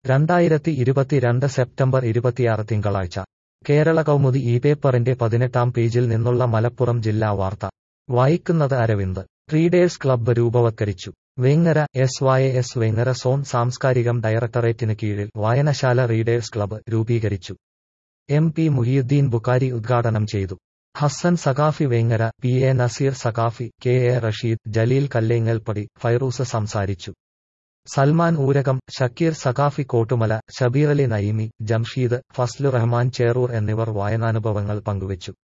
രണ്ടായിരത്തി ഇരുപത്തിരണ്ട് സെപ്റ്റംബർ ഇരുപത്തിയാറ് തിങ്കളാഴ്ച കേരള കൗമുദി ഈ പേപ്പറിന്റെ പതിനെട്ടാം പേജിൽ നിന്നുള്ള മലപ്പുറം ജില്ലാ വാർത്ത വായിക്കുന്നത് അരവിന്ദ് റീഡേഴ്സ് ക്ലബ്ബ് രൂപവത്കരിച്ചു Vengara S Y S Vengara zone സാംസ്കാരികം ഡയറക്ടറേറ്റിന് കീഴിൽ വായനശാല റീഡേഴ്സ് ക്ലബ്ബ് രൂപീകരിച്ചു എം പി മുഹിയുദ്ദീൻ ബുക്കാരി ഉദ്ഘാടനം ചെയ്തു Hassan Saqafi Vengara P A Naseer Saqafi K A Rasheed Jaleel Kallengalpadi Fairooz സംസാരിച്ചു സൽമാൻ ഊരകം ഷക്കീർ സഖാഫി കോട്ടുമല ഷബീറലി നയിമി ജംഷീദ് ഫസ്ലു റഹ്മാൻ ചേറൂർ എന്നിവർ വായനാനുഭവങ്ങൾ പങ്കുവച്ചു